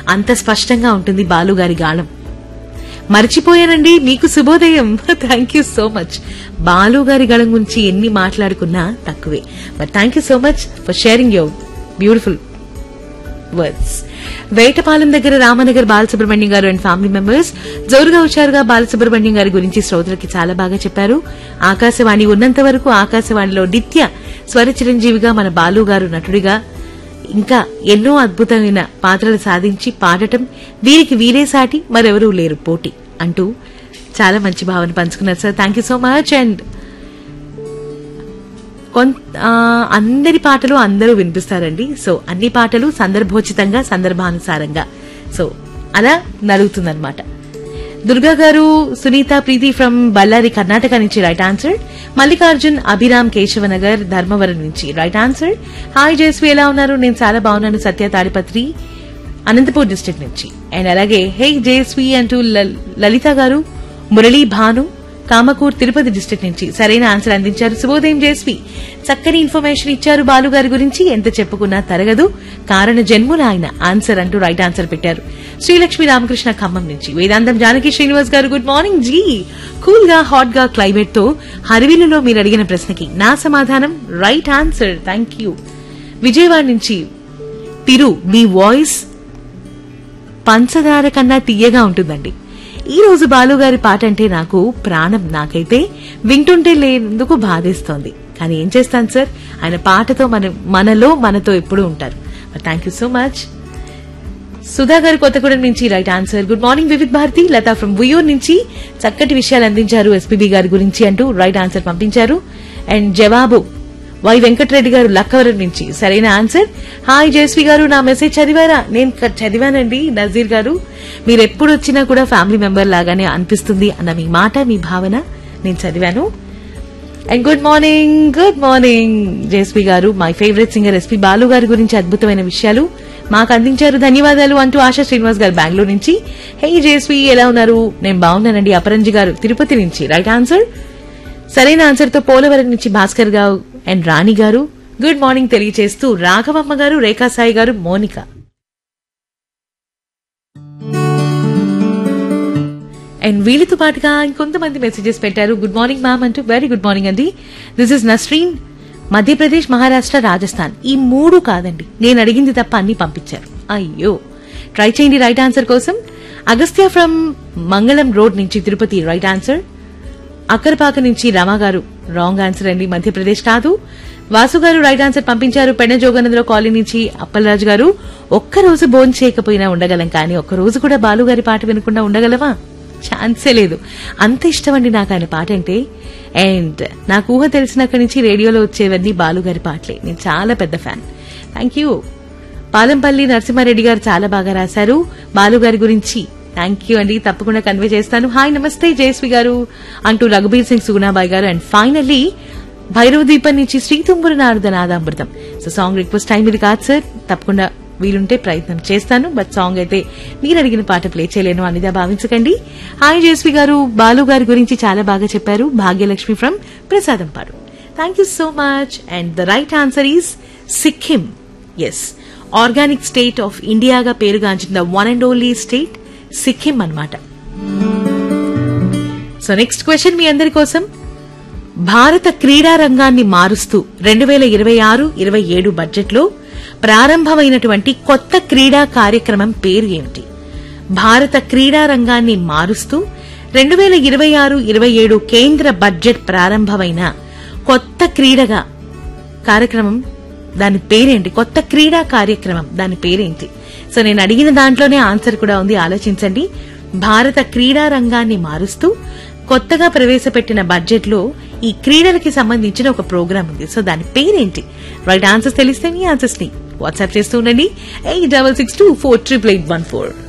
అంత స్పష్టంగా ఉంటుంది బాలుగారి గాళం మర్చిపోయానండి మీకు శుభోదయం thank you so much Balu గారి గళం గురించి ఎన్ని మాట్లాడుకున్నా తక్కువే but thank you so much for sharing your beautiful words Vetapalem దగ్గర రామనగర్ బాలసుబ్రహ్మణ్యం గారు అండ్ ఫ్యామిలీ మెంబర్స్ జోరుగా హుషారుగా బాలసుబ్రహ్మణ్యం గారి గురించి శ్రోతలకి చాలా బాగా చెప్పారు ఆకాశవాణి ఉన్నంత వరకు ఆకాశవాణిలో నిత్య స్వర చిరంజీవిగా మన బాలు గారు నటుడిగా ఇంకా ఎన్నో అద్భుతమైన పాత్రలు సాధించి పాడటం వీరికి వీరే సాటి మరెవరూ లేరు పోటీ అంటూ చాలా మంచి భావన పంచుకున్నారు sir thank you so much and కొంత ఆ, అందరి పాటలు అందరూ వినిపిస్తారండి సో అన్ని పాటలు సందర్భోచితంగా సందర్భానుసారంగా సో అలా నలుగుతుందన్నమాట దుర్గా గారు సునీత ప్రీతి ఫ్రమ్ బళ్ళారి కర్ణాటక నుంచి రైట్ ఆన్సర్ మల్లికార్జున్ అభిరామ్ కేశవనగర్ ధర్మవరం నుంచి రైట్ ఆన్సర్ హాయ్ జయశ్రీ ఎలా ఉన్నారు నేను చాలా బాగున్నాను సత్య తాడిపత్రి అనంతపూర్ డిస్ట్రిక్ట్ నుంచి అండ్ అలాగే హే జయశ్రీ అంటూ లల్- లలిత గారు మురళీ భాను కామకూర్ తిరుపతి డిస్ట్రిక్ట్ నుంచి సరైన ఆన్సర్ అందించారు శుభోదయం జయశ్రీ చక్కని ఇన్ఫర్మేషన్ ఇచ్చారు బాలు గారి గురించి ఎంత చెప్పుకున్నా తరగదు కారణ జన్ముల ఆయన ఆన్సర్ అంటూ రైట్ ఆన్సర్ పెట్టారు శ్రీలక్ష్మి రామకృష్ణ ఖమ్మం నుంచి వేదాంతం జానకి శ్రీనివాస్ గారు గుడ్ మార్నింగ్ జీ కూల్ గా హాట్ గా క్లైమేట్ తో హరివిల్లులో మీరు అడిగిన ప్రశ్నకి నా సమాధానం right answer thank you Vijayawada నుంచి తిరు మీ వాయిస్ పంచదార కన్నా తీయగా ఉంటుందండి ఈ రోజు బాలుగారి పాట అంటే నాకు ప్రాణం నాకైతే వింటుంటే లేనందుకు బాధేస్తోంది కానీ ఏం చేస్తాను సార్ ఆయన పాటతో మన మనలో మనతో ఎప్పుడూ ఉంటారు thank you so much Sudha గారు కొత్తగూడెం నుంచి right answer good morning Vividh Bharati Latha from Uyyur నుంచి చక్కటి విషయాలు అందించారు ఎస్పీబీ గారి గురించి అంటూ రైట్ ఆన్సర్ పంపించారు అండ్ జవాబు వై వెంకటరెడ్డి గారు లక్కవరం నుంచి సరైన ఆన్సర్ హాయ్ జయశ్రీ గారు నా మెసేజ్ చదివారా నేను క- చదివానండి నజీర్ గారు మీరు ఎప్పుడు వచ్చినా కూడా ఫ్యామిలీ మెంబర్ లాగానే అనిపిస్తుంది అన్న మీ మాట మీ భావన నేను చదివాను and good morning good morning JSP గారు my favourite singer SP Balu గారి గురించి అద్భుతమైన విషయాలు మాకు అందించారు ధన్యవాదాలు అంటూ ఆశా శ్రీనివాస్ గారు బెంగళూరు నుంచి హే జేఎస్పీ ఎలా ఉన్నారు నేను బాగున్నానండి అపరంజి గారు తిరుపతి నుంచి రైట్ ఆన్సర్ సరైన ఆన్సర్ తో పోలవరం నుంచి భాస్కర్ గారు అండ్ రాణి గారు గుడ్ మార్నింగ్ తెలియజేస్తూ రాఘవమ్మ గారు రేఖా సాయి గారు మోనిక అండ్ వీళ్ళతో పాటుగా ఇంకొంతమంది మెసేజెస్ పెట్టారు గుడ్ మార్నింగ్ మ్యామ్ అంటూ వెరీ గుడ్ మార్నింగ్ అండి దిస్ ఇస్ నస్రీన్ మధ్యప్రదేశ్ మహారాష్ట్ర రాజస్థాన్ ఈ మూడు కాదండి నేను అడిగింది తప్ప అన్ని పంపించారు అయ్యో ట్రై చేయండి రైట్ ఆన్సర్ కోసం అగస్త్య ఫ్రమ్ మంగళం రోడ్ నుంచి తిరుపతి రైట్ ఆన్సర్ అక్కరపాక నుంచి రమా గారు రాంగ్ ఆన్సర్ అండి మధ్యప్రదేశ్ కాదు వాసు గారు రైట్ ఆన్సర్ పంపించారు పెన్న జోగనందరావు కాలనీ నుంచి అప్పలరాజు గారు ఒక్క రోజు భోజనం చేయకపోయినా ఉండగలం కానీ ఒక్క రోజు కూడా బాలు గారి పాట వినకుండా ఉండగలమా ఛాన్సే లేదు అంత ఇష్టం అండి నాకు ఆయన పాట అంటే అండ్ నాకు ఊహ తెలిసినక్కడి నుంచి రేడియోలో వచ్చేవన్నీ బాలు గారి పాటలే నేను చాలా పెద్ద fan thank you Palampalli Narasimhareddy గారు చాలా బాగా రాశారు బాలు గారి గురించి థ్యాంక్ యూ అండి తప్పకుండా కన్వే చేస్తాను హాయ్ నమస్తే జయశ్రీ గారు అంటూ రఘుబీర్ సింగ్ సుగుణాబాయ్ గారు అండ్ ఫైనల్లీ భైరవ దీపం నుంచి శ్రీతుంబురు నారద నాదామృతం సో సాంగ్ రిక్వెస్ట్ టైం ఇది కాదు సార్ తప్పకుండా వీలుంటే ప్రయత్నం చేస్తాను బట్ సాంగ్ అయితే మీరు అడిగిన పాట ప్లే చేయలేను అనిదా భావించకండి హాయ్ జయశ్రీ గారు బాలు గారి గురించి చాలా బాగా చెప్పారు Bhagyalakshmi from Prasadampadu thank you so much and the right answer is Sikkim as organic state of ఇండియాగా పేరుగాంచిన one and only state Sikkim అన్నమాట సో నెక్స్ట్ క్వశ్చన్ మీ అందరి కోసం భారత క్రీడా రంగాన్ని మారుస్తూ రెండు వేల ఇరవై ఆరు ఇరవై ఏడు బడ్జెట్లో ప్రారంభమైనటువంటి కొత్త క్రీడా కార్యక్రమం పేరు ఏమిటి భారత క్రీడా రంగాన్ని మారుస్తూ రెండు వేల ఇరవై ఆరు ఇరవై ఏడు కేంద్ర బడ్జెట్ ప్రారంభమైన కొత్త క్రీడగా కార్యక్రమం దాని పేరేంటి కొత్త క్రీడా కార్యక్రమం దాని పేరేంటి సో నేను అడిగిన దాంట్లోనే ఆన్సర్ కూడా ఉంది ఆలోచించండి భారత క్రీడా రంగాన్ని మారుస్తూ కొత్తగా ప్రవేశపెట్టిన బడ్జెట్ లో ఈ క్రీడలకి సంబంధించిన ఒక ప్రోగ్రామ్ ఉంది సో దాని పేరేంటి రైట్ ఆన్సర్స్ తెలిస్తే మీ ఆన్సర్స్ ని వాట్సాప్ చేస్తూ ఉండండి eight double six two four triple eight one four